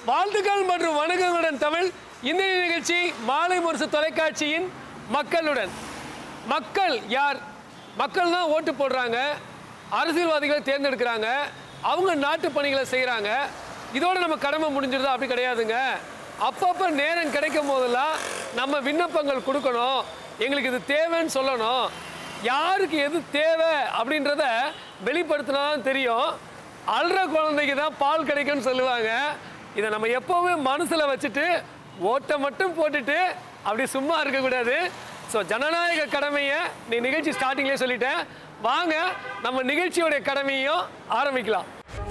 வாழ்த்துக்கள் மற்றும் வணக்கங்களுடன் தமிழ் இன்றைய நிகழ்ச்சி மாலை முரசு தொலைக்காட்சியின் மக்களுடன் மக்கள் யார் மக்கள் தான் ஓட்டு போடுறாங்க அரசியல்வாதிகளை தேர்ந்தெடுக்கிறாங்க அவங்க நாட்டு பணிகளை செய்கிறாங்க இதோட நம்ம கடமை முடிஞ்சிருதா அப்படி கிடையாதுங்க அப்பப்போ நேரம் கிடைக்கும் போதெல்லாம் நம்ம விண்ணப்பங்கள் கொடுக்கணும் எங்களுக்கு இது தேவைன்னு சொல்லணும் யாருக்கு எது தேவை அப்படின்றத வெளிப்படுத்தினா தான் தெரியும் அல்ற குழந்தைக்கு தான் பால் கிடைக்கும்னு சொல்லுவாங்க இதை நம்ம எப்போவுமே மனசில் வச்சுட்டு ஓட்டை மட்டும் போட்டுட்டு அப்படி சும்மா இருக்கக்கூடாது ஸோ ஜனநாயக கடமையை நீ நிகழ்ச்சி ஸ்டார்டிங்லேயே சொல்லிட்டேன் வாங்க நம்ம நிகழ்ச்சியோடைய கடமையும் ஆரம்பிக்கலாம்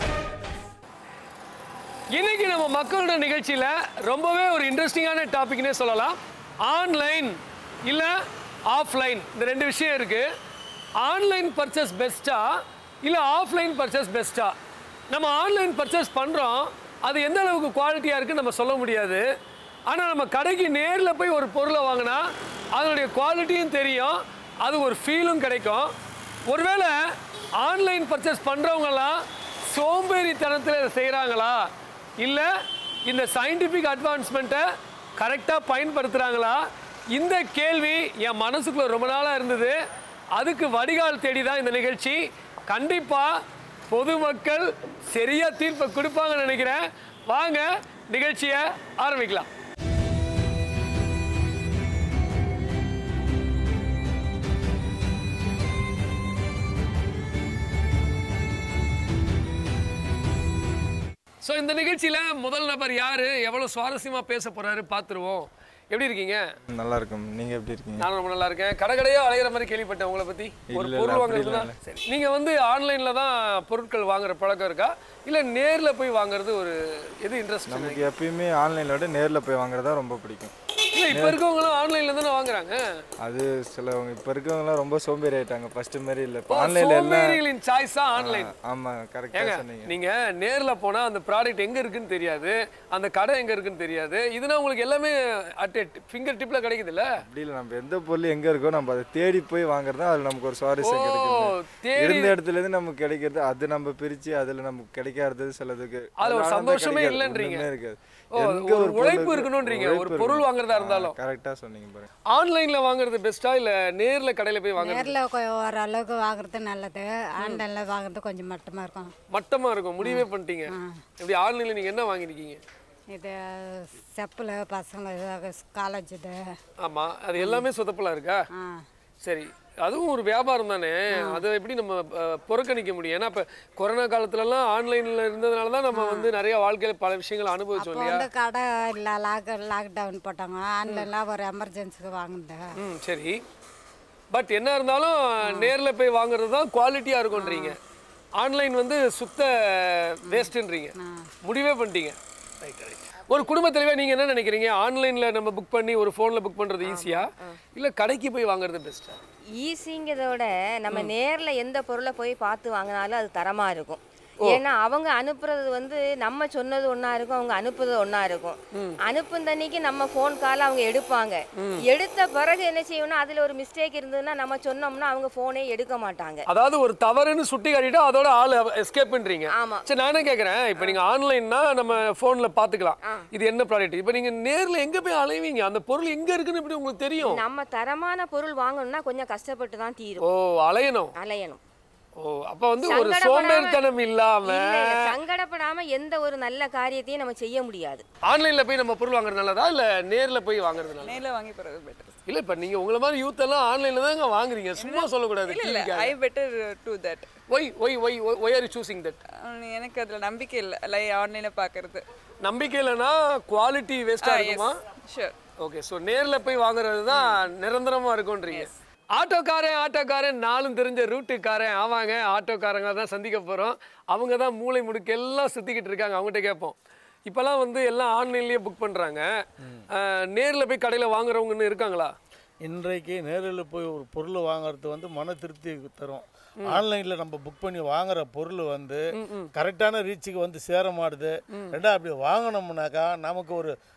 இன்னைக்கு நம்ம மக்களோட நிகழ்ச்சியில் ரொம்பவே ஒரு இன்ட்ரெஸ்டிங்கான டாபிக்னே சொல்லலாம் ஆன்லைன் இல்லை ஆஃப்லைன் இந்த ரெண்டு விஷயம் இருக்குது ஆன்லைன் பர்ச்சேஸ் பெஸ்ட்டா இல்லை ஆஃப்லைன் பர்ச்சேஸ் பெஸ்ட்டா நம்ம ஆன்லைன் பர்ச்சேஸ் பண்ணுறோம் அது எந்த அளவுக்கு குவாலிட்டியாக இருக்குன்னு நம்ம சொல்ல முடியாது ஆனால் நம்ம கடைக்கு நேரில் போய் ஒரு பொருளை வாங்கினா அதனுடைய குவாலிட்டியும் தெரியும் அது ஒரு ஃபீலும் கிடைக்கும் ஒருவேளை ஆன்லைன் பர்ச்சேஸ் பண்ணுறவங்கலாம் சோம்பேறித்தனத்தில் இதை செய்கிறாங்களா இல்லை இந்த சயின்டிஃபிக் அட்வான்ஸ்மெண்ட்டை கரெக்டாக பயன்படுத்துகிறாங்களா இந்த கேள்வி என் மனசுக்குள்ள ரொம்ப நாளாக இருந்தது அதுக்கு வடிகால் தேடி தான் இந்த நிகழ்ச்சி கண்டிப்பாக பொதுமக்கள் சரியாக தீர்ப்பை கொடுப்பாங்கன்னு நினைக்கிறேன் வாங்க நிகழ்ச்சியை ஆரம்பிக்கலாம் ஸோ இந்த நிகழ்ச்சியில் முதல் நபர் யார் எவ்வளோ சுவாரஸ்யமாக பேச போகிறாரு பார்த்துருவோம் எப்படி இருக்கீங்க நல்லா இருக்கும் நீங்க எப்படி இருக்கீங்க நானும் ரொம்ப நல்லா இருக்கேன் கடை கடையா அலையிற மாதிரி கேள்விப்பட்டேன் உங்களை பற்றி ஒரு இல்ல, பொருள் இல்ல, வாங்குறதுனா அப்படி சரி நீங்கள் வந்து ஆன்லைனில் தான் பொருட்கள் வாங்குற பழக்கம் இருக்கா இல்லை நேரில் போய் வாங்குறது ஒரு எது இன்ட்ரெஸ்ட் நமக்கு எப்பயுமே ஆன்லைன்ல விட நேர்ல போய் வாங்குறதா ரொம்ப பிடிக்கும் இல்லை இப்போ இருக்கவங்களும் ஆன்லைனில் தானே வாங்குறாங்க அது சிலவங்க இப்ப இருக்கவங்கலாம் ரொம்ப சோம்பேறி ஆயிட்டாங்க ஃபர்ஸ்ட் மாதிரி இல்ல இப்போ ஆன்லைன்ல எல்லாம் சோம்பேறிகளின் சாய்ஸ் தான் ஆன்லைன் ஆமா கரெக்டா ஏங்க சொன்னீங்க நீங்க நேர்ல போனா அந்த ப்ராடக்ட் எங்க இருக்குன்னு தெரியாது அந்த கடை எங்க இருக்குன்னு தெரியாது இதுனா உங்களுக்கு எல்லாமே அட் ஃபிங்கர் டிப்ல கிடைக்குது இல்ல அப்படி இல்லை நம்ம எந்த பொருள் எங்க இருக்கோ நம்ம அதை தேடி போய் வாங்குறது தான் அதுல நமக்கு ஒரு சுவாரஸ்யம் ஓ, கிடைக்குது தேடி- இருந்த இடத்துல இருந்து நமக்கு கிடைக்கிறது அது நம்ம பிரிச்சு அதுல நமக்கு கிடைக்காதது சிலதுக்கு அதுல ஒரு அதனால தான் சந்தோஷமே கிடைக்காது. இல்லைன்றீங்க. ஒண்ணுமே இருக்காது ஓ, எங்க ஒரு உழைப்பு பொருளுக்கு- இருக்கணும்ன்றீங்க, ஒரு உழைப்பு பொருள் இருக்கணும். வாங்குறதா ஆ, இருந்தாலும். கரெக்டா சொன்னீங்க பாருங்க ஆன்லைன்ல வாங்குறது பெஸ்டா இல்ல நேர்ல கடையில போய் வாங்குறது நேரில் ஓரளவுக்கு வாங்குறது நல்லது ஆன்லைனில் வாங்குறது கொஞ்சம் மட்டமாக இருக்கும் மட்டமா இருக்கும் முடிவே பண்ணிட்டீங்க இப்படி ஆன்லைன்ல நீங்க என்ன வாங்கிருக்கீங்க இது செப்பல் பசங்க காலேஜ் இது ஆமா அது எல்லாமே சொதப்பலா இருக்கா ஆ சரி அதுவும் ஒரு வியாபாரம் தானே அதை எப்படி நம்ம அஹ், புறக்கணிக்க முடியும் ஏன்னா இப்ப கொரோனா காலத்துலலாம் ஆன்லைன்ல இருந்ததுனால தான் நம்ம வந்து நிறைய வாழ்க்கையில பல விஷயங்களை அனுபவிச்சோம் இப்போ இல்லையா வந்து கடை இல்லை லாக் லாக்டவுன் போட்டாங்க ஆன்லைனில் ஒரு எமர்ஜென்சிக்கு வாங்கினேன் ம் சரி பட் என்ன இருந்தாலும் நேர்ல போய் வாங்குறது தான் குவாலிட்டியா இருக்கும்ன்றீங்க ஆன்லைன் வந்து சுத்த வேஸ்ட்ன்றீங்க முடிவே பண்ணிட்டீங்க Right, right. ஒரு குடும்ப தலைவா நீங்க என்ன நினைக்கிறீங்க ஆன்லைன்ல நம்ம புக் பண்ணி ஒரு போன்ல புக் பண்றது ஈஸியா இல்ல கடைக்கு போய் வாங்குறது பெஸ்ட்டா ஈஸிங்கிறத விட நம்ம நேர்ல எந்த பொருளை போய் பார்த்து வாங்கினாலும் அது தரமா இருக்கும் ஏன்னா அவங்க அனுப்புறது வந்து நம்ம சொன்னது ஒண்ணா இருக்கும் அவங்க அனுப்புறது ஒண்ணா இருக்கும் அனுப்பும் தண்ணிக்கு நம்ம ஃபோன் கால் அவங்க எடுப்பாங்க எடுத்த பிறகு என்ன செய்யணும் அதுல ஒரு மிஸ்டேக் இருந்ததுன்னா நம்ம சொன்னோம்னா அவங்க ஃபோனே எடுக்க மாட்டாங்க அதாவது ஒரு தவறுன்னு சுட்டி காட்டிட்டு அதோட ஆள் எஸ்கேப் பண்றீங்க ஆமா. சரி நானே கேக்குறேன் இப்போ நீங்க ஆன்லைன்னா நம்ம போன்ல பாத்துக்கலாம் இது என்ன ப்ராடக்ட் இப்போ நீங்க நேர்ல எங்க போய் அலைவீங்க அந்த பொருள் எங்க இருக்குன்னு எப்படி உங்களுக்கு தெரியும் நம்ம தரமான பொருள் வாங்கணும்னா கொஞ்சம் கஷ்டப்பட்டு தான் தீரும் ஓ அலையணும் அலையணும் ஓ அப்ப வந்து ஒரு சங்கடப்படாம- சோம்பேறித்தனம் இல்லாம இல்ல, இல்ல, சங்கடப்படாம எந்த ஒரு நல்ல காரியத்தையும் நம்ம செய்ய முடியாது ஆன்லைன்ல போய் நம்ம பொருள் வாங்குறது நல்லதா இல்ல நேர்ல போய் வாங்குறது நல்லதா நேர்ல வாங்கி போறது பெட்டர் இல்ல இப்ப நீங்க உங்கள மாதிரி யூத் எல்லாம் ஆன்லைன்ல தாங்க வாங்குறீங்க சும்மா சொல்லக்கூடாது இல்ல இல்ல I better do that why why why why are you choosing that எனக்கு அதுல நம்பிக்கை இல்ல லை ஆன்லைன்ல பாக்குறது நம்பிக்கை இல்லைன்னா குவாலிட்டி வேஸ்டா இருக்குமா ஷூர் ஓகே ஸோ நேர்ல போய் வாங்குறது தான் நிரந்தரமா இருக்கும்ன்றீங்க ஆட்டோக்காரன் ஆட்டோக்காரன் நாளும் தெரிஞ்ச ரூட்டுக்காரன் ஆவாங்க ஆட்டோக்காரங்களை தான் சந்திக்க போகிறோம் அவங்க தான் மூளை முடுக்கு எல்லாம் சுற்றிக்கிட்டு இருக்காங்க அவங்ககிட்ட கேட்போம் இப்போல்லாம் வந்து எல்லாம் ஆன்லைன்லேயே புக் பண்ணுறாங்க நேரில் போய் கடையில் வாங்குறவங்கன்னு இருக்காங்களா இன்றைக்கு நேரில் போய் ஒரு பொருள் வாங்குறது வந்து மன திருப்தி தரும் ஆன்லைனில் நம்ம புக் பண்ணி வாங்குற பொருள் வந்து கரெக்டான ரீச்சுக்கு வந்து சேர மாட்டுது ரெண்டா அப்படி வாங்கினோம்னாக்கா நமக்கு ஒரு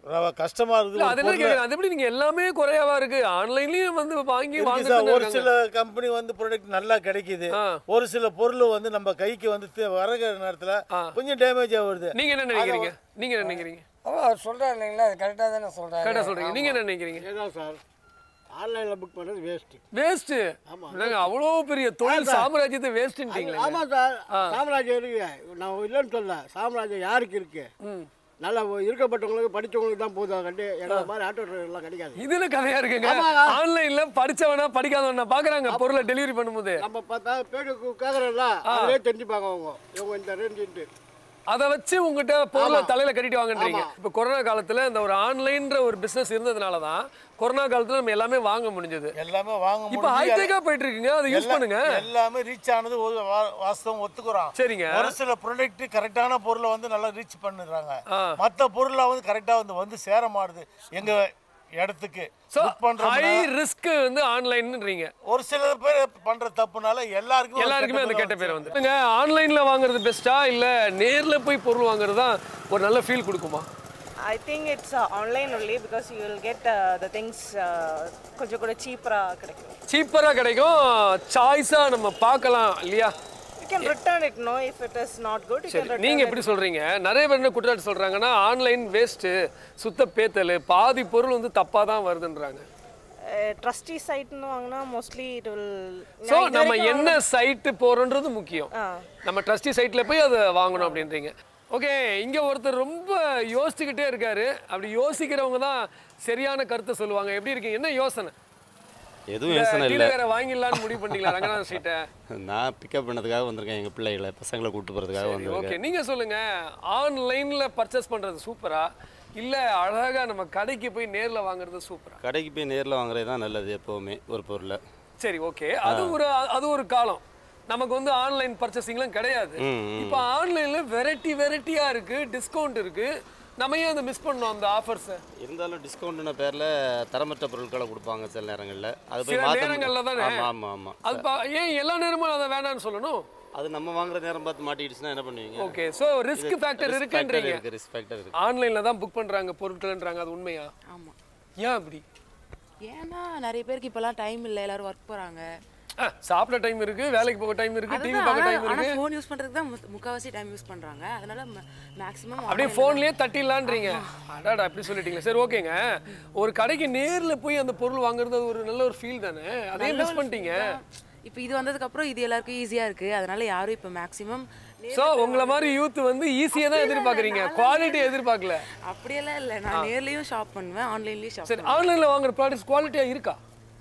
கஷ்டமாக இல்ல இருக்குது அது என்ன கேக்குறேன் அது எப்படி நீங்க எல்லாமே குறையாவா இருக்கு ஆன்லைன்லயும் வந்து வாங்கி இருக்கு சார் ஒரு வாங்க சில கம்பெனி வந்து ப்ராடக்ட் நல்லா கிடைக்குது ஆ. ஒரு சில பொருள் வந்து நம்ம கைக்கு வந்து தே- வரகிற நேரத்தில் கொஞ்சம் டேமேஜ் ஆகுது நீங்க என்ன நினைக்கிறீங்க நீங்க என்ன நினைக்கிறீங்க அவர் சொல்கிறார் இல்லைங்களா அது கரெக்டாக தானே சொல்கிறாரு கரெக்டா சொல்றீங்க நீங்க என்ன நினைக்கிறீங்க ஏதான் சார் ஆன்லைனில் புக் பண்ணுறது வேஸ்ட்டு வேஸ்ட் இல்லைங்க அவ்வளோ பெரிய தொழில் சாம்ராஜ்யத்தை வேஸ்ட்ன்றீங்களே ஆமாம் சார் சாம்ராஜ்யம் இருக்கு நான் இல்லைன்னு சொல்ல சாம்ராஜ்யம் யாருக்கு இருக்கு நல்லா இருக்கப்பட்டவங்களுக்கு படித்தவங்களுக்கு தான் போதும் கண்டு எங்களை மாதிரி ஆட்டோ டிரைவர்லாம் கிடைக்காது இது என்ன கதையா இருக்குங்க ஆன்லைன்ல படிச்சவனா படிக்காதவனா பாக்குறாங்க பொருளை டெலிவரி பண்ணும்போது நம்ம பார்த்தா பேடு கேட்குறோம்ல அதிலே தெரிஞ்சுப்பாங்க அவங்க இவங்க இந்த ரேஞ்சுன்ட்டு அதை வச்சு உங்ககிட்ட பொருளை தலையில கட்டிட்டு வாங்கன்றீங்க இப்போ கொரோனா காலத்துல இந்த ஒரு ஆன்லைன்ற ஒரு பிசினஸ் இருந்ததுனால தான் கொரோனா காலத்துல நம்ம எல்லாமே வாங்க முடிஞ்சது எல்லாமே வாங்க இப்போ முடிஞ்சு ஹைடெக்கா போயிட்டு இருக்குங்க அதை யூஸ் எல்லா- பண்ணுங்க எல்லாமே ரீச் ஆனது ஒரு வா- வாஸ்தவம் ஒத்துக்குறோம் சரிங்க ஒரு சில ப்ராடக்ட் கரெக்டான பொருளை வந்து நல்லா ரீச் பண்ணிடுறாங்க ஆ. மற்ற பொருளை வந்து கரெக்டா வந்து வந்து சேர மாட்டுது எங்க இடத்துக்கு ஸோ புக் பண்றோம்னா ஹை ரிஸ்க் வந்து ஆன்லைன்ன்றீங்க ஒரு சில பேர் பண்ற தப்புனால எல்லாருக்கும் ஒரு எல்லாருக்குமே அந்த கெட்ட பேர் வந்து வந்து ஆன்லைன்ல வாங்குறது பெஸ்ட்டா இல்ல நேர்ல போய் பொருள் வாங்குறது தான் ஒரு நல்ல ஃபீல் கொடுக்குமா I think it's uh, online only because you will get uh, the things uh, கொஞ்சம் கூட சீப்பராக கிடைக்கும் சீப்பரா கிடைக்கும் சாய்ஸா நம்ம பார்க்கலாம் இல்லையா you can return it no if it is not good you can சரி return நீங்க it எப்படி சொல்றீங்க நிறைய பேர் என்ன குற்றச்சாட்டு சொல்றாங்கன்னா ஆன்லைன் வேஸ்ட் சுத்த பேத்தல் பாதி பொருள் வந்து தப்பா தான் வருதுன்றாங்க ட்ரஸ்டி சைட்னு வாங்கினா மோஸ்ட்லி இட் வில் ஸோ நம்ம என்ன சைட்டு போறோன்றது முக்கியம் நம்ம ட்ரஸ்டி சைட்ல போய் அதை வாங்கணும் அப்படின்றீங்க ஓகே இங்க ஒருத்தர் ரொம்ப யோசிச்சுக்கிட்டே இருக்காரு அப்படி யோசிக்கிறவங்க தான் சரியான கருத்தை சொல்லுவாங்க எப்படி இருக்கீங்க என்ன யோசனை எதுவும் யோசனை இல்லை டீலரை வாங்கிடலாம்னு முடிவு பண்ணீங்களா ரங்கநாதன் ஸ்ட்ரீட்டை நான் பிக்கப் பண்ணதுக்காக வந்திருக்கேன் எங்கள் பிள்ளைகளை பசங்களை கூட்டு போகிறதுக்காக ஓகே வந்திருக்கேன் நீங்க சொல்லுங்க ஆன்லைன்ல பர்ச்சேஸ் பண்றது சூப்பரா இல்ல அழகா நம்ம கடைக்கு போய் நேர்ல வாங்குறது சூப்பரா கடைக்கு போய் நேரில் வாங்குறது தான் நல்லது எப்போவுமே ஒரு பொருளை சரி ஓகே அது ஒரு அது ஒரு காலம் நமக்கு வந்து ஆன்லைன் பர்ச்சேசிங்லாம் கிடையாது ம், ம். இப்போ ஆன்லைன்ல வெரைட்டி வெரைட்டியா இருக்கு டிஸ்கவுண்ட் இருக்கு நம்ம ஏன் அதை மிஸ் பண்ணோம் அந்த ஆஃபர்ஸை இருந்தாலும் டிஸ்கவுண்ட்னு பேரில் தரமற்ற பொருட்களை கொடுப்பாங்க சில நேரங்களில் அது போய் சில மாற்ற நேரங்கள்ல தானே ஆமாம் ஆமாம் ஆமாம் அது பா- ஏன் எல்லா நேரமும் அதை வேணாம்னு சொல்லணும் அது நம்ம வாங்குற நேரம் பார்த்து மாட்டிக்கிடுச்சுன்னா என்ன பண்ணுவீங்க ஓகே ஸோ ரிஸ்க் ஃபேக்டர் இருக்குன்றீங்க இருக்குது ரிஸ்க் ஃபேக்டர் இருக்குது ஆன்லைன்ல தான் புக் பண்றாங்க பொருட்கள்ன்றாங்க அது உண்மையா ஆமாம் ஏன் அப்படி ஏன்னா நிறைய பேருக்கு இப்போல்லாம் டைம் இல்லை எல்லாரும் ஒர்க் போகிறாங்க ஆ, சாப்பிட டைம் இருக்கு வேலைக்கு போக டைம் இருக்கு டிவி பார்க்க டைம் இருக்கு ஆனால் ஃபோன் யூஸ் பண்ணுறதுக்கு தான் முஸ்- முக்கால்வாசி டைம் யூஸ் பண்ணுறாங்க அதனால மேக்ஸிமம் அப்படியே ஃபோன்லயே தட்டிடலான்றீங்க அடாடா அப்படி சொல்லிட்டீங்க சரி ஓகேங்க ஒரு கடைக்கு நேர்ல போய் அந்த பொருள் வாங்குறது அது ஒரு நல்ல ஒரு ஃபீல் தானே அதையும் மிஸ் பண்ணிட்டீங்க இப்போ இது வந்ததுக்கப்புறம் இது எல்லாருக்கும் ஈஸியாக இருக்குது அதனால யாரும் இப்போ மேக்ஸிமம் சோ உங்கள மாதிரி யூத் வந்து ஈஸியா தான் எதிர்பார்க்கறீங்க குவாலிட்டி எதிர்பார்க்கல அப்படியெல்லாம் இல்லை நான் நேர்லேயும் ஷாப் பண்ணுவேன் ஆன்லைன்லேயும் ஷாப் சரி ஆன்லைன்ல வாங்குற ப்ராடக்ட்ஸ் குவாலிட்டியா இருக்கா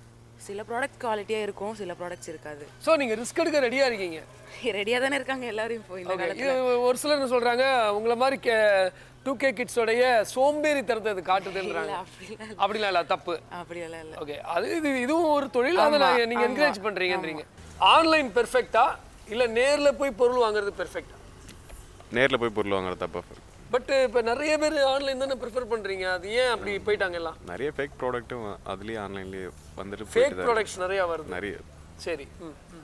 சில ப்ராடக்ட் குவாலிட்டியாக இருக்கும் சில ப்ராடக்ட்ஸ் இருக்காது சோ நீங்க ரிஸ்க் எடுக்க ரெடியா இருக்கீங்க ரெடியாக தானே இருக்காங்க எல்லாரும் இப்போ இந்த Okay, காலத்தில் இது ஒரு சிலர் என்ன சொல்றாங்க உங்கள மாதிரி டூ கே கிட்ஸோடைய சோம்பேறி தரத்தை அது காட்டுதுன்றாங்க அப்படிலாம் இல்ல. அப்படிலாம் இல்ல தப்பு அப்படியெல்லாம் இல்லை ஓகே அது இது இதுவும் ஒரு தொழில் அதை நான் நீங்க என்கரேஜ் பண்றீங்கன்றீங்க ஆன்லைன் பெர்ஃபெக்ட்டா இல்ல நேர்ல போய் பொருள் வாங்குறது பெர்ஃபெக்ட்டா நேரில் போய் பொருள் வாங்குறது தப்பாக பட் இப்போ நிறைய பேர் ஆன்லைன் தானே ப்ரிஃபர் பண்றீங்க அது ஏன் அப்படி போயிட்டாங்க எல்லாம் நிறைய ஃபேக் ப்ராடக்ட்டும் அதுலேயே ஆன்லைன்லேயே வந்துட்டு ஃபேக் போயிட்டு தான் ப்ராடக்ட்ஸ் நிறைய வருது இருக்கு. நிறைய சரி ம் ம்.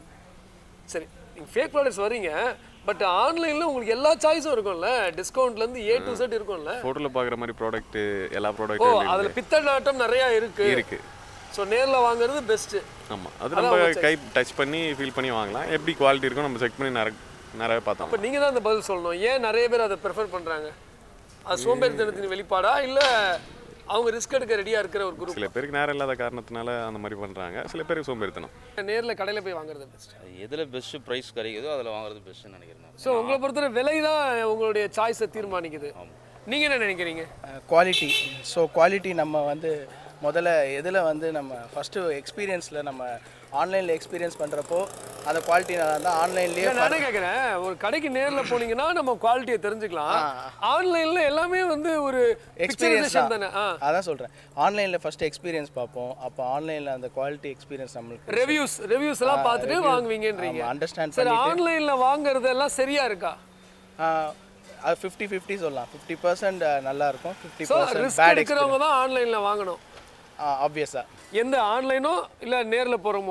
சரி நீங்கள் ஃபேக் ப்ராடக்ட்ஸ் வரீங்க பட் ஆன்லைனில் உங்களுக்கு எல்லா சாய்ஸும் இருக்கும்ல டிஸ்கவுண்ட்லேருந்து ஏ டு செட் இருக்கும்ல ஃபோட்டோவில் பார்க்குற மாதிரி ப்ராடக்ட் எல்லா ஓ ப்ராடக்ட்டும் அதில் பித்தலாட்டம் நிறையா இருக்கு இருக்கு ஸோ நேரில் வாங்குறது பெஸ்ட்டு ஆமாம் அது அதான் நம்ம உங்க கை டச் பண்ணி ஃபீல் பண்ணி வாங்கலாம் எப்படி குவாலிட்டி இருக்கும் நம்ம செக் பண்ணி நிறைய நிறைய பார்த்தோம் அப்போ நீங்கள் தான் அந்த பதில் சொல்லணும் ஏன் நிறைய பேர் அதை ப்ரிஃபர் பண்ணுறாங்க அது சோம்பேறித்தனத்தின் வெளிப்பாடா இல்லை அவங்க ரிஸ்க் எடுக்க ரெடியாக இருக்கிற ஒரு குரூப் சில பேருக்கு நேரம் இல்லாத காரணத்தினால அந்த மாதிரி பண்ணுறாங்க சில பேருக்கு சோம்பேறித்தனம் நேரில் கடையில் போய் வாங்குறது பெஸ்ட் எதில் பெஸ்ட்டு ப்ரைஸ் கிடைக்குதோ அதில் வாங்குறது பெஸ்ட்டுன்னு நினைக்கிறேன் நான். ஸோ உங்களை பொறுத்தவரை விலை தான் உங்களுடைய சாய்ஸை தீர்மானிக்குது நீங்கள் என்ன நினைக்கிறீங்க குவாலிட்டி ஸோ குவாலிட்டி நம்ம வந்து முதல்ல எதில் வந்து நம்ம ஃபஸ்ட்டு எக்ஸ்பீரியன்ஸில் நம்ம ஆன்லைனில் எக்ஸ்பீரியன்ஸ் பண்ணுறப்போ அந்த குவாலிட்டி நல்லா இருந்தால் ஆன்லைன்லேயே இல்ல, நானே கேட்குறேன் ஒரு கடைக்கு நேர்ல போனீங்கன்னா நம்ம குவாலிட்டியை தெரிஞ்சுக்கலாம் ஆன்லைன்ல எல்லாமே வந்து ஒரு எக்ஸ்பீரியன்ஸ் picturization தானே ஆ அதான் சொல்கிறேன் ஆன்லைனில் ஃபஸ்ட்டு எக்ஸ்பீரியன்ஸ் பார்ப்போம் அப்போ ஆன்லைனில் அந்த குவாலிட்டி எக்ஸ்பீரியன்ஸ் நம்மளுக்கு ரிவ்யூஸ் ரிவ்யூஸ் எல்லாம் பார்த்துட்டு வாங்குவீங்கன்றீங்க அண்டர்ஸ்டாண்ட் சரி பண்ணிட்டு ஆன்லைன்ல வாங்குறது எல்லாம் சரியா இருக்கா ஆஹ், அது ஃபிஃப்டி ஃபிஃப்டி சொல்லலாம் ஃபிஃப்டி பர்சன்ட் நல்லா இருக்கும் ஃபிஃப்டி ஸோ பர்சன்ட் ரிஸ்க் பேட் எடுக்கிறவங்க தான் ஆன்லைன்ல வாங்கணும் ஆப்வியஸாக எந்த ஆன்லைனோ இல்ல நேர்ல போறோமோ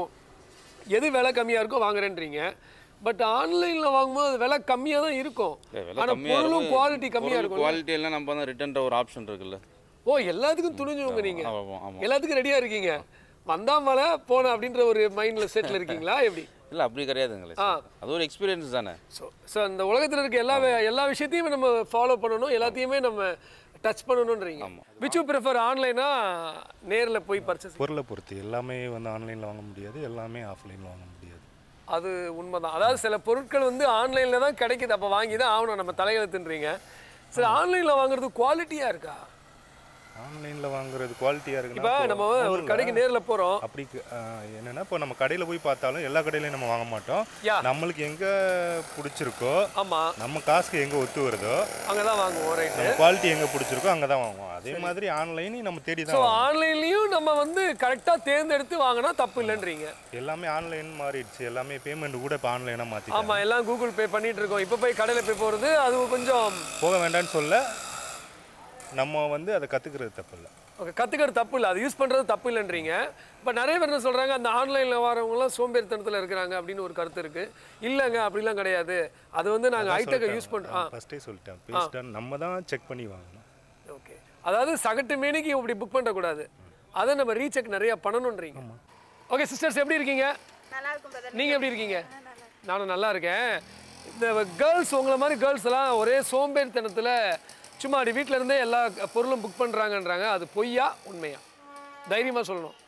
எது விலை கம்மியா இருக்கோ வாங்குறேன்றீங்க பட் ஆன்லைன்ல வாங்கும்போது அது விலை கம்மியா தான் இருக்கும் இல்ல, விலை ஆனா கம்மியா பொருளும் இருக்கும். குவாலிட்டி கம்மியா பொருள் இருக்கும் குவாலிட்டி எல்லாம் நம்ம வந்து ரிட்டர்ன்ற ஒரு ஆப்ஷன் இருக்குல்ல ஓ எல்லாத்துக்கும் துணிஞ்சவங்க நீங்க ஆமாம் ஆமாம் எல்லாத்துக்கும் ரெடியா இருக்கீங்க வந்தா மலை போன அப்படின்ற ஒரு மைண்ட்ல செட்டில் இருக்கீங்களா எப்படி இல்லை அப்படி கிடையாதுங்களே ஆ. அது ஒரு எக்ஸ்பீரியன்ஸ் தானே ஸோ ஸோ அந்த உலகத்தில் இருக்க எல்லா வே- எல்லா விஷயத்தையும் நம்ம ஃபாலோ பண்ணணும் எல்லாத்தையுமே நம்ம டச் பண்ணணுன்றீங்க விச் யூ ப்ரிஃபர் ஆன்லைனா நேர்ல போய் பர்ச்சேஸ் பொருளை பொறுத்து எல்லாமே வந்து ஆன்லைனில் வாங்க முடியாது எல்லாமே ஆஃப்லைனில் வாங்க முடியாது அது உண்மைதான் அதாவது சில பொருட்கள் வந்து ஆன்லைனில் தான் கிடைக்குது அப்போ வாங்கி தான் ஆகணும் நம்ம தலையெழுத்துன்றீங்க சரி ஆன்லைனில் வாங்குறது குவாலிட்டியாக இருக்கா ஆன்லைனில் வாங்குறது குவாலிட்டியாக இப்போ இருக்குன்னா நம்ம இப்போ ஒரு ஒண்ணும் கடைக்கு இல்ல. நேர்ல போறோம் அப்படி கு- ஆ, என்னன்னா இப்போ நம்ம கடையில் போய் பார்த்தாலும் எல்லா கடையிலையும் நம்ம வாங்க மாட்டோம் நம்மளுக்கு எங்கே பிடிச்சிருக்கோ ஆமாம் நம்ம காசுக்கு எங்கே ஒத்து வருதோ அங்கே தான் வாங்குவோம் ரைட்டு நம்ம குவாலிட்டி எங்கே பிடிச்சிருக்கோ அங்கே தான் வாங்குவோம் அதே மாதிரி ஆன்லைனையும் நம்ம தேடி ஸோ தான் வாங்குவோம். ஆன்லைன்லேயும் நம்ம வந்து கரெக்டாக தேர்ந்தெடுத்து வாங்கினா தப்பு இல்லைன்றீங்க எல்லாமே ஆன்லைன் மாறிடுச்சு எல்லாமே பேமெண்ட் கூட இப்போ ஆன்லைனாக மாற்றி ஆமாம் எல்லாம் கூகுள் பே பண்ணிட்டு இருக்கோம் இப்போ போய் கடையில் போய் போகிறது அது கொஞ்சம் போக வேண்டாம்னு சொல்ல நம்ம வந்து அதை கற்றுக்கிறது தப்பு இல்லை ஓகே கற்றுக்கிறது தப்பு இல்லை அது யூஸ் பண்ணுறது தப்பு இல்லைன்றீங்க பட் நிறைய பேர் என்ன சொல்கிறாங்க அந்த ஆன்லைனில் வரவங்களாம் சோம்பேறித்தனத்தில் இருக்கிறாங்க அப்படின்னு ஒரு கருத்து இருக்குது இல்லைங்க அப்படிலாம் கிடையாது அது வந்து நாங்கள் ஹைடெக்கை யூஸ் பண்ணுறோம் ஆ ஃபஸ்ட்டே சொல்லிட்டேன் பேஸ்டான் நம்ம தான் செக் பண்ணி வாங்கணும் ஓகே அதாவது சகட்டு மேனிக்கு இப்படி புக் பண்ணக்கூடாது அதை நம்ம ரீசெக் நிறைய பண்ணணுன்றீங்க ஓகே சிஸ்டர்ஸ் எப்படி இருக்கீங்க நல்லா இருக்கும் பிரதர் நீங்கள் எப்படி இருக்கீங்க நானும் நல்லா இருக்கேன் இந்த கேர்ள்ஸ் உங்களை மாதிரி கேர்ள்ஸ் எல்லாம் ஒரே சோம்பேறித்தனத்தில் சும்மா அப்படி வீட்டில் இருந்தே எல்லா பொருளும் புக் பண்ணுறாங்கன்றாங்க அது பொய்யா உண்மையா தைரியமாக சொல்லணும்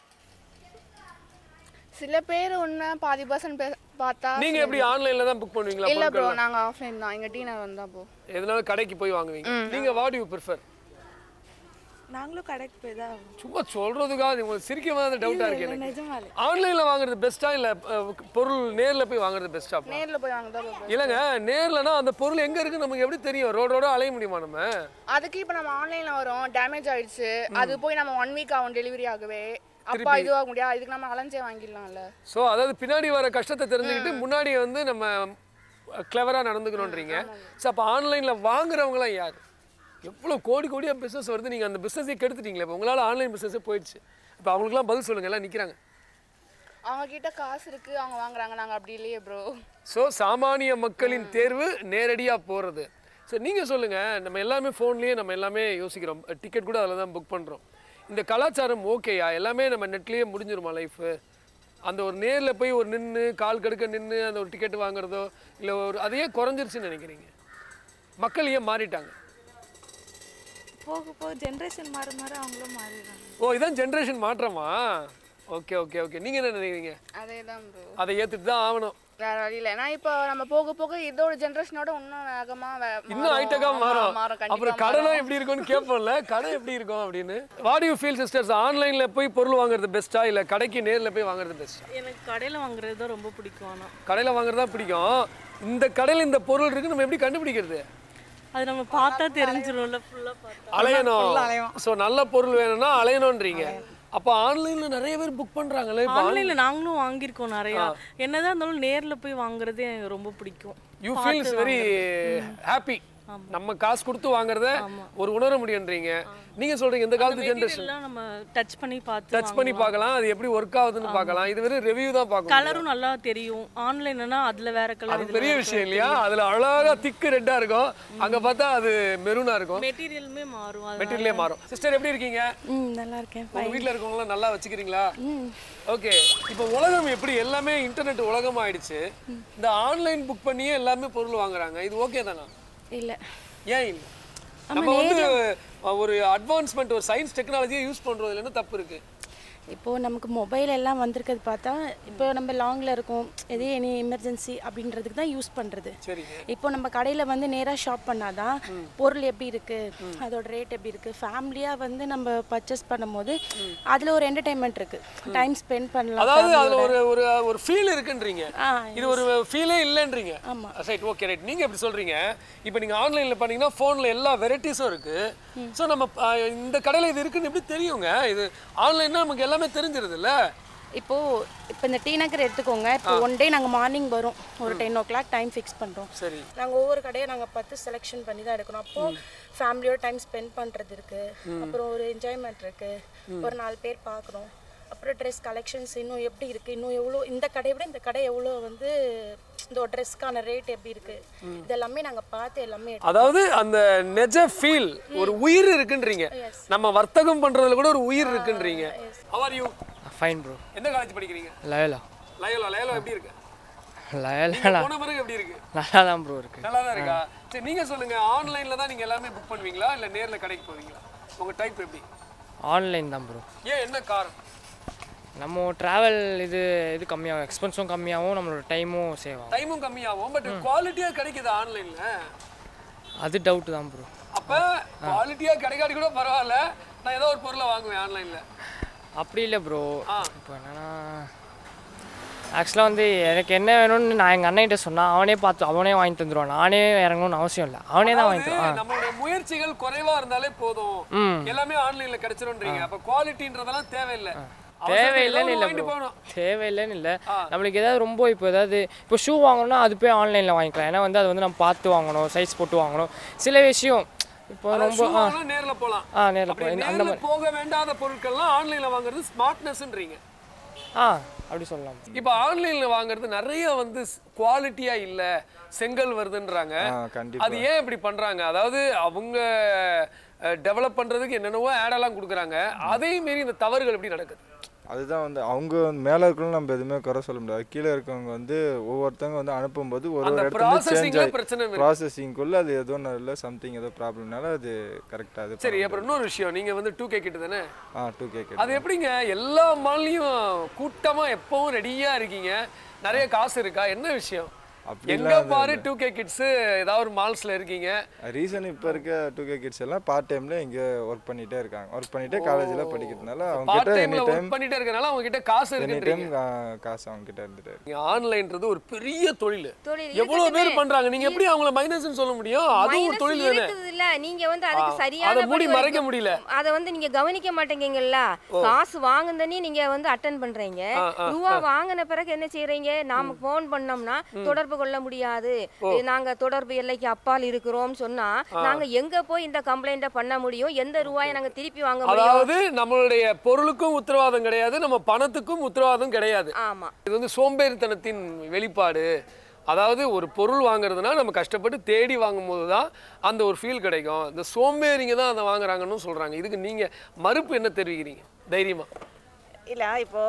சில பேர் உண்மை பாதி பர்சன்ட் பார்த்தா நீங்கள் எப்படி ஆன்லைனில் தான் புக் பண்ணுவீங்களா இல்ல ப்ரோ பொருட்கள்லாம்? நாங்க ஆஃப்லைன் தான் எங்க டீனர் வந்தா போ எதனால கடைக்கு போய் வாங்குவீங்க நீங்கள் வாட் யூ ப்ரிஃபர் நாங்களும் கடைக்கு போய் தான் சும்மா சொல்கிறதுக்காக உங்களுக்கு சிரிக்க மாதிரி டவுட்டாக இருக்கு இல்ல, எனக்கு நிஜமாலே. ஆன்லைனில் வாங்குறது பெஸ்ட்டா இல்லை பொருள் நேரில் போய் வாங்குறது பெஸ்ட்டா நேர்ல போய் வாங்க தான் இல்லைங்க நேர்லனா அந்த பொருள் எங்கே இருக்கு நமக்கு எப்படி தெரியும் ரோடு ரோட அலைய முடியுமா நம்ம அதுக்கு இப்போ நம்ம ஆன்லைன்ல வரோம் டேமேஜ் ஆயிடுச்சு அது போய் நம்ம ஒன் வீக் ஆகும் டெலிவரி ஆகவே அப்பா திருப்பி- இதுவாக முடியாது இதுக்கு நம்ம அலைஞ்சே வாங்கிடலாம்ல ஸோ அதாவது பின்னாடி வர கஷ்டத்தை தெரிஞ்சுக்கிட்டு முன்னாடி வந்து நம்ம கிளவராக நடந்துக்கணுன்றீங்க ஸோ அப்போ ஆன்லைனில் வாங்குறவங்களாம் யார் எவ்வளோ கோடி கோடியாக பிஸ்னஸ் வருது நீங்கள் அந்த பிஸ்னஸே கெடுத்துட்டீங்களே இப்போ உங்களால் ஆன்லைன் பிஸ்னஸே போயிடுச்சு இப்போ அவங்களுக்குலாம் பதில் சொல்லுங்க எல்லாம் நிற்கிறாங்க அவங்க கிட்ட காசு இருக்கு அவங்க வாங்குறாங்க நாங்க அப்படி இல்லையே ப்ரோ ஸோ சாமானிய மக்களின் தேர்வு நேரடியாக போகிறது ஸோ நீங்கள் சொல்லுங்கள் நம்ம எல்லாமே ஃபோன்லேயே நம்ம எல்லாமே யோசிக்கிறோம் டிக்கெட் கூட அதில் தான் புக் பண்ணுறோம் இந்த கலாச்சாரம் ஓகேயா எல்லாமே நம்ம நெட்லேயே முடிஞ்சிருமா லைஃபு அந்த ஒரு நேரில் போய் ஒரு நின்று கால் கடுக்க நின்று அந்த ஒரு டிக்கெட் வாங்குறதோ இல்லை ஒரு அதையே குறைஞ்சிருச்சுன்னு நினைக்கிறீங்க மக்கள் ஏன் மாறிட்டாங்க போக போக ஜென்ரேஷன் மாற மாற அவங்களும் மாறிடுறாங்க ஓ இதான் ஜென்ரேஷன் மாற்றமா ஓகே ஓகே ஓகே நீங்கள் என்ன நினைக்கிறீங்க அதே தான் ப்ரோ அதை ஏற்றுட்டு தான் ஆகணும் வேற வழி இல்லை ஏன்னா இப்போ நம்ம போக போக இதோட ஜென்ரேஷனோட இன்னும் வேகமா வே- இன்னும் ஹைடெக்காக ஆமா, மாறும் மாறும் கண்டிப்பா அப்புறம் கடைலாம் எப்படி இருக்கும்னு கேட்போம்ல கடை எப்படி இருக்கும் அப்படின்னு வாட் யூ ஃபீல் சிஸ்டர்ஸ் ஆன்லைனில் போய் பொருள் வாங்குறது பெஸ்ட்டா இல்லை கடைக்கு நேரில் போய் வாங்குறது பெஸ்ட்டா எனக்கு கடையில் வாங்குறது தான் ரொம்ப பிடிக்கும் ஆனால் கடையில் வாங்குறது தான் பிடிக்கும் இந்த கடையில் இந்த பொருள் இருக்கு நம்ம எப்படி கண்டுபிடிக்கிறது அது நம்ம பார்த்தா தெரிஞ்சிரும்ல ஃபுல்லாக பார்த்தா அலையணும் ஸோ நல்ல பொருள் வேணும்னா அலையணுன்றீங்க அப்போ ஆன்லைனில் நிறைய பேர் புக் பண்ணுறாங்களே இப்போ ஆன்லைனில் நாங்களும் வாங்கியிருக்கோம் நிறையா என்னதான் இருந்தாலும் நேரில் போய் வாங்குறது எனக்கு ரொம்ப பிடிக்கும் யூ ஃபீல்ஸ் பார்த்து வெரி வாங்குறது. ஹாப்பி நம்ம காசு கொடுத்து வாங்குறத ஒரு உணர முடியுன்றீங்க நீங்க சொல்றீங்க இந்த காலத்து ஜென்ரேஷன் மெட்டீரியல்லாம் நம்ம டச் பண்ணி பார்த்து டச் பண்ணி பார்க்கலாம் அது எப்படி ஒர்க் ஆகுதுன்னு பார்க்கலாம் இது வெறும் ரிவ்யூ தான் பார்க்கணும் கலரும் நல்லா தெரியும் ஆன்லைன்னா அதுல வேற கலர் அது பெரிய விஷயம் இல்லையா அதுல அழகா திக்கு ரெட்டா இருக்கும் அங்க பார்த்தா அது மெரூனா இருக்கும் மெட்டீரியலுமே மாறும் அதனால- மெட்டீரியலே மாறும் சிஸ்டர் எப்படி இருக்கீங்க ம் நல்லா இருக்கேன் உங்க வீட்ல இருக்கவங்களாம் நல்லா வச்சுக்கிறீங்களா ஓகே இப்போ உலகம் எப்படி எல்லாமே இன்டர்நெட் உலகம் ஆயிடுச்சு இந்த ஆன்லைன் புக் பண்ணியே எல்லாமே பொருள் வாங்குறாங்க இது ஓகே தானா இல்ல ஏன் இல்லை நம்ம வந்து ஒரு அட்வான்ஸ்மெண்ட் ஒரு சயின்ஸ் டெக்னாலஜியை யூஸ் பண்றதுல என்ன தப்பு இருக்கு இப்போ நமக்கு மொபைல் எல்லாம் வந்திருக்கிறது பார்த்தா இப்போ நம்ம லாங்கில் இருக்கோம் எதே எனி எமர்ஜென்சி அப்படின்றதுக்கு தான் யூஸ் பண்ணுறது சரிங்க இப்போ நம்ம கடையில் வந்து நேராக ஷாப் பண்ணாதான் பொருள் எப்படி இருக்கு அதோட ரேட் எப்படி இருக்கு ஃபேமிலியாக வந்து நம்ம பர்ச்சேஸ் பண்ணும்போது அதில் ஒரு என்டர்டைன்மெண்ட் இருக்கு டைம் ஸ்பெண்ட் பண்ணலாம் அதாவது அதுல family-யோட. ஒரு ஒரு ஒரு ஃபீல் இருக்குன்றீங்க ஆ, இது ஒரு ஃபீலே இல்லைன்றீங்க ஆமா. ரைட் ஓகே ரைட் நீங்க எப்படி சொல்றீங்க இப்போ நீங்க ஆன்லைன்ல பண்ணீங்கன்னா ஃபோன்ல எல்லா வெரைட்டிஸும் இருக்கு ஸோ நம்ம ஆ, இந்த கடையில இது இருக்குன்னு எப்படி தெரியுங்க இது ஆன்லைன்னா நமக்கு எல்லாமே தெரிஞ்சிருது இல்ல இப்போ இப்போ இந்த டி நகர் எடுத்துக்கோங்க இப்போ ஒன் டே நாங்கள் மார்னிங் வரும் ஒரு ten o'clock time fix பண்ணுறோம் சரி நாங்கள் ஒவ்வொரு கடையை நாங்கள் பார்த்து செலெக்ஷன் பண்ணி தான் எடுக்கணும் அப்போ ஃபேமிலியோட டைம் ஸ்பெண்ட் பண்ணுறது இருக்கு அப்புறம் ஒரு என்ஜாய்மெண்ட் இருக்கு ஒரு நாலு பேர் பார்க்குறோம் அப்புறம் ட்ரெஸ் கலெக்ஷன்ஸ் இன்னும் எப்படி இருக்கு இன்னும் எவ்வளோ இந்த கடையை விட இந்த கடை எவ்வளோ வந்து இந்த ஒரு ட்ரெஸ்க்கான ரேட் எப்படி இருக்கு இதெல்லாமே நாங்க பார்த்து எல்லாமே எடுத்து- அதாவது அந்த நெஜ ஃபீல் ஒரு உயிர் இருக்குன்றீங்க நம்ம வர்த்தகம் பண்றதுல கூட ஒரு உயிர் இருக்குன்றீங்க How are you fine bro எந்த காலேஜ் படிக்கிறீங்க லயலா லயோலா லயோலா எப்படி இருக்கு நீங்க லயலா போன பிறகு எப்படி இருக்கு நல்லா தான் ப்ரோ இருக்கு நல்லா தான் இருக்கா சரி நீங்க சொல்லுங்க ஆன்லைன்ல தான் நீங்க எல்லாமே புக் பண்ணுவீங்களா இல்ல நேர்ல கடைக்கு போவீங்களா உங்க டைப் எப்படி ஆன்லைன் தான் ப்ரோ ஏன் என்ன காரணம் நம்ம ட்ராவல் இது இது கம்மியாகும் எக்ஸ்பென்ஸும் கம்மியாகும் நம்மளோட டைமும் சேவ் ஆகும் டைமும் கம்மியாகும் பட் குவாலிட்டியா கிடைக்குது ஆன்லைன்ல அது டவுட் தான் ப்ரோ அப்ப குவாலிட்டியா கிடைக்காட்டி கூட பரவாயில்ல நான் ஏதோ ஒரு பொருளை வாங்குவேன் ஆன்லைன்ல அப்படி இல்லை ப்ரோ இப்போ என்னன்னா ஆக்சுவலாக வந்து எனக்கு என்ன வேணும்னு நான் எங்கள் அண்ணன்கிட்ட சொன்னால் அவனே பார்த்து அவனே வாங்கி தந்துடுவான் நானே இறங்கணும்னு அவசியம் இல்லை அவனே தான் வாங்கி தருவான் நம்மளோட முயற்சிகள் குறைவா இருந்தாலே போதும் ம். எல்லாமே ஆன்லைன்ல கிடைச்சிரும்ன்றீங்க அப்ப குவாலிட்டின்றதெல்லாம் தேவையில்லை தேவையில்லைன்னு இல்லை வாங்கிட்டு ப்ரோ போகணும் தேவையில்லைன்னு இல்லை நம்மளுக்கு ஏதாவது ரொம்ப இப்போ ஏதாவது இப்போ ஷூ வாங்கணும்னா அது போய் ஆன்லைனில் வாங்கிக்கலாம் ஏன்னா வந்து அது வந்து நம்ம பார்த்து வாங்கணும் சைஸ் போட்டு வாங்கணும் சில விஷயம் இப்போ அதாவது ரொம்ப shoe ஆ வாங்கலாம், நேர்ல போலாம் ஆ நேரில் அப்படி போய் அந்த நேர்ல மாதிரி போக வேண்டாத பொருட்கள்லாம் ஆன்லைன்ல வாங்குறது ஸ்மார்ட்னஸ்ன்றீங்க ஆ அப்படி சொல்லலாம் இப்போ ஆன்லைன்ல வாங்குறது நிறைய வந்து குவாலிட்டியா இல்ல செங்கல் வருதுன்றாங்க ஆ, கண்டிப்பா. அது ஏன் இப்படி பண்றாங்க அதாவது அவங்க டெவலப் பண்றதுக்கு என்னென்னவோ ஆடெல்லாம் கொடுக்குறாங்க அதே மீறி இந்த தவறுகள் எப்படி நடக்குது அதுதான் வந்து அவங்க வந்து மேலே இருக்கிறவங்க நம்ம எதுவுமே குறை சொல்ல முடியாது கீழே இருக்கவங்க வந்து ஒவ்வொருத்தவங்க வந்து அனுப்பும்போது ஒரு அந்த ஒரு இடத்துல சேஞ்ச் processing-ல ஆகி பிரச்சனை இருக்கு. ப்ராசஸிங்குள்ள அது ஏதோ ஒன்று இல்லை சம்திங் ஏதோ ப்ராப்ளம்னால அது கரெக்டாக அது சரி அப்புறம் இன்னொரு விஷயம் நீங்க வந்து டூ கே கிட்ட தானே ஆ டூ கே அது எப்படிங்க எல்லா மால்லையும் கூட்டமா எப்பவும் ரெடியா இருக்கீங்க நிறைய காசு இருக்கா என்ன விஷயம் அப்படிலாம் எங்க எதுவும் பாரு இல்ல. டூ கே கிட்ஸ் ஏதாவது ஒரு மால்ஸ்ல இருக்கீங்க ரீசன் இப்போ இருக்க டூ கே கிட்ஸ் எல்லாம் பார்ட் டைமில் இங்கே ஒர்க் பண்ணிகிட்டே இருக்காங்க ஒர்க் பண்ணிகிட்டே காலேஜில் படிக்கிறதுனால அவங்க பார்ட் கிட்ட டைம்ல எனி ஒர்க் டைம் பண்ணிட்டே இருக்கனால அவங்க கிட்ட காசு எனி டைம் இருக்குன்றீங்க காசு அவங்க கிட்ட இருந்துட்டு இருக்கு. ஆன்லைன்ன்றது ஒரு பெரிய தொழில் தொழில் எவ்வளவு பேர் இருக்கட்டுமே. பண்றாங்க நீங்க எப்படி அவங்கள மைனஸ்னு சொல்ல முடியும் அதுவும் ஒரு Minus தொழில் தானே இருக்குது இல்ல நீங்க வந்து அதுக்கு ஆ, சரியான அதை மூடி படி மறைக்க வரைக்கும் முடியல. அதை வந்து நீங்க கவனிக்க மாட்டேங்கீங்கல்ல ஓ. காசு வாங்குனதனே நீங்க வந்து அட்டன் பண்றீங்க ஆ, ஆ, ரூபா ஆ. வாங்கின பிறகு என்ன செய்றீங்க நாம போன் பண்ணோம்னா தொடர்பு கொள்ள முடியாது ஓ. இது நாங்க தொடர்பு எல்லைக்கு அப்பால் இருக்கிறோம் சொன்னா ஆ. நாங்க எங்க போய் இந்த கம்ப்ளைண்ட்டை பண்ண முடியும் எந்த ரூபாயை நாங்க திருப்பி வாங்க முடியும் அதாவது நம்மளுடைய பொருளுக்கும் உத்தரவாதம் கிடையாது நம்ம பணத்துக்கும் உத்தரவாதம் கிடையாது ஆமா இது வந்து சோம்பேறித்தனத்தின் வெளிப்பாடு அதாவது ஒரு பொருள் வாங்குறதுனா நம்ம கஷ்டப்பட்டு தேடி வாங்கும்போது தான் அந்த ஒரு ஃபீல் கிடைக்கும் இந்த சோம்பேறிங்க தான் அதை வாங்குறாங்கன்னு சொல்றாங்க இதுக்கு நீங்க மறுப்பு என்ன தெரிவிக்கிறீங்க தைரியமா இல்ல இப்போ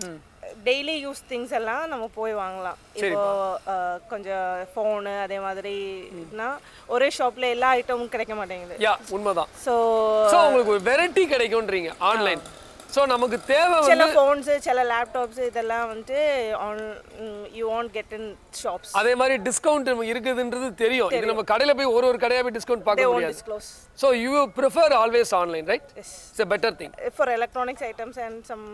டெய்லி யூஸ் திங்ஸ் எல்லாம் நம்ம போய் வாங்கலாம் இப்போ அஹ், கொஞ்சம் ஃபோனு அதே மாதிரினா ஒரே ஷாப்ல எல்லா ஐட்டமும் கிடைக்க மாட்டேங்குது யா உண்மைதான் ஸோ ஸோ உங்களுக்கு ஒரு வெரைட்டி கிடைக்கும்ன்றீங்க ஆன்லைன் ஸோ நமக்கு தேவை சில வந்து ஃபோன்ஸ் சில லேப்டாப்ஸ் இதெல்லாம் வந்துட்டு and you want get in shops அதே மாதிரி டிஸ்கவுண்ட் இருக்குதுன்றது தெரியும் இது நம்ம கடையில போய் ஒரு ஒரு கடையா போய் டிஸ்கவுண்ட் They பார்க்க won't முடியாது disclose. So you prefer always online right it's a better thing for electronics items and some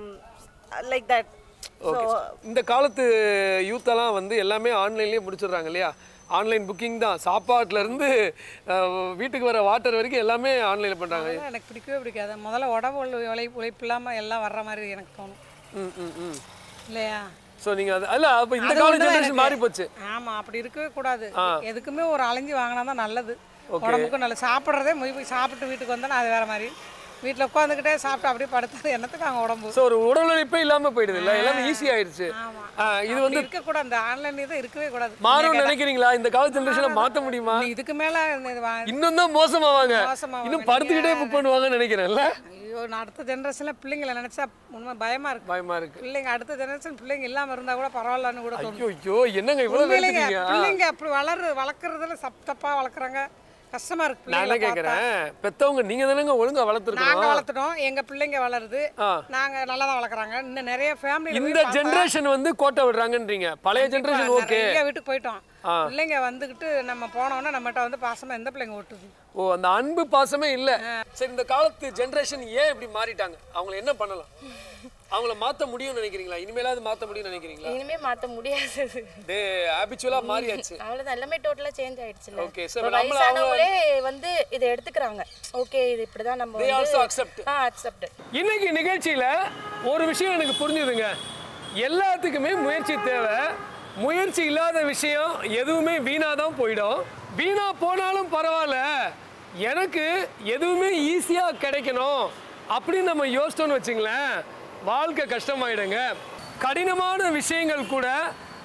like that okay இந்த காலத்து யூத்தெல்லாம் வந்து எல்லாமே ஆன்லைன்லேயே முடிச்சிடுறாங்க இல்லையா ஆன்லைன் புக்கிங் தான் சாப்பாட்டுல இருந்து அஹ், வீட்டுக்கு வர வாட்டர் வரைக்கும் எல்லாமே ஆன்லைனில் பண்ணுறாங்க அதெல்லாம் எனக்கு பிடிக்கவே பிடிக்காது முதல்ல உடம்பு உள்ள உழைப்பு உழைப்பு இல்லாமல் எல்லாம் வர்ற மாதிரி எனக்கு தோணும் ம் ம் ம் இல்லையா ஸோ நீங்கள் அது அல்ல அப்போ இந்த அது கால ஒண்ணுதான் ஜென்ரேஷன் எனக்கு. மாறி போச்சு ஆமா அப்படி இருக்கவே கூடாது ஆ. எதுக்குமே ஒரு அலைஞ்சு வாங்கினா தான் நல்லது Okay. உடம்புக்கும் நல்லது சாப்பிட்றதே போய் போய் சாப்பிட்டு வீட்டுக்கு வந்தோன்னா அது வேற மாதிரி வீட்டில் உட்காந்துக்கிட்டே சாப்பிட்டு அப்படியே படுத்தது என்னத்துக்கு அங்கே உடம்பு ஸோ ஒரு உடல் உழைப்பே இல்லாமல் போயிடுது இல்லை எல்லாமே ஈஸி ஆயிடுச்சு ஆ, இது வந்து இருக்கக்கூடாது இந்த ஆன்லைன் இது இருக்கவே கூடாது மாறும்னு நீங்க நினைக்கிறீங்களா இந்த கால ஜென்ரேஷனை மாற்ற முடியுமா கேட்டா- இதுக்கு மேலே இன்னும் தான் மோசமாவாங்க மோசமாவாங்க. இன்னும் படுத்துக்கிட்டே புக் பண்ணுவாங்கன்னு நினைக்கிறேன்ல ஐயோ நான் அடுத்த ஜென்ரேஷனில் பிள்ளைங்களை நினச்சா உண்மை பயமா இருக்கு பயமா இருக்கு பிள்ளைங்க அடுத்த ஜெனரேஷன் பிள்ளைங்க இல்லாமல் இருந்தால் கூட பரவாயில்லன்னு கூட தோணும் ஐயோ ஐயோ என்னங்க இவ்வளோ உண்மையிலேங்க, வெறுத்துட்டீங்க பிள்ளைங்க அப்படி வளரு வளர்க்குறதுல சப் தப்பா வளர்க்குறாங்க கஷ்டமா இருக்கு நான் என்ன பிள்ளைங்களை பார்த்தா. கேட்குறேன் பெத்தவங்க நீங்க தானேங்க ஒழுங்கா நாங்க வளர்த்துருக்கணும் வளர்த்துட்டோம் எங்க பிள்ளைங்க வளருது ஆ. நாங்க நல்லா தான் வளர்க்குறாங்க இன்னும் நிறைய ஃபேமிலி இந்த ஜென்ரேஷன் வந்து கோட்டை விடுறாங்கன்றீங்க பழைய ஜென்ரேஷன் ஓகே நிறைய வீட்டுக்கு போயிட்டோம் ஆ. பிள்ளைங்க வந்துகிட்டு நம்ம போனோம்னா நம்மகிட்ட வந்து பாசமா எந்த பிள்ளைங்க ஓட்டுது ஓ அந்த அன்பு பாசமே இல்ல சரி இந்த காலத்து ஜென்ரேஷன் ஏன் இப்படி மாறிட்டாங்க அவங்கள என்ன பண்ணலாம் அவங்கள மாத்த முடியும்னு நினைக்கிறீங்களா இனிமேலாவது மாத்த முடியும்னு நினைக்கிறீங்களா இனிமே மாத்த முடியாது டே ஹாபிச்சுவலா மாறியாச்சு அவ்வளவுதான் எல்லாமே டோட்டலா சேஞ்ச் ஆயிடுச்சுல Okay, so இப்ப நம்மள வயசானவங்களே வந்து இதை எடுத்துக்கிறாங்க ஓகே இது இப்படிதான் நம்ம They வந்து also accept. ஆ அக்செப்ட் இன்னைக்கு நிகழ்ச்சியில ஒரு விஷயம் எனக்கு புரிஞ்சுதுங்க எல்லாத்துக்குமே முயற்சி தேவை முயற்சி இல்லாத விஷயம் எதுவுமே வீணா தான் போயிடும் வீணா போனாலும் பரவாயில்ல எனக்கு எதுவுமே ஈஸியாக கிடைக்கணும் அப்படின்னு நம்ம யோசிச்சோன்னு வச்சுங்களேன் வாழ்க்கை கஷ்டமாயிடுங்க கடினமான விஷயங்கள் கூட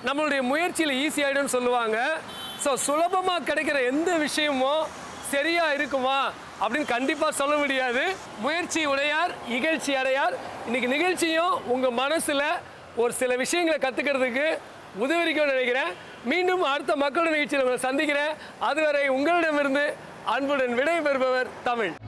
நம்மளுடைய முயற்சியில் ஈஸி ஆகிடும்னு சொல்லுவாங்க ஸோ சுலபமாக கிடைக்கிற எந்த விஷயமும் சரியா இருக்குமா அப்படின்னு கண்டிப்பாக சொல்ல முடியாது முயற்சி உடையார் இகழ்ச்சி அடையார் இன்னைக்கு நிகழ்ச்சியும் உங்கள் மனசில் ஒரு சில விஷயங்களை கற்றுக்கிறதுக்கு உதவிக்கும்னு நினைக்கிறேன் மீண்டும் அடுத்த மக்கள் நிகழ்ச்சியில் உங்களை சந்திக்கிறேன் அதுவரை உங்களிடமிருந்து அன்புடன் விடைபெறுபவர் தமிழ்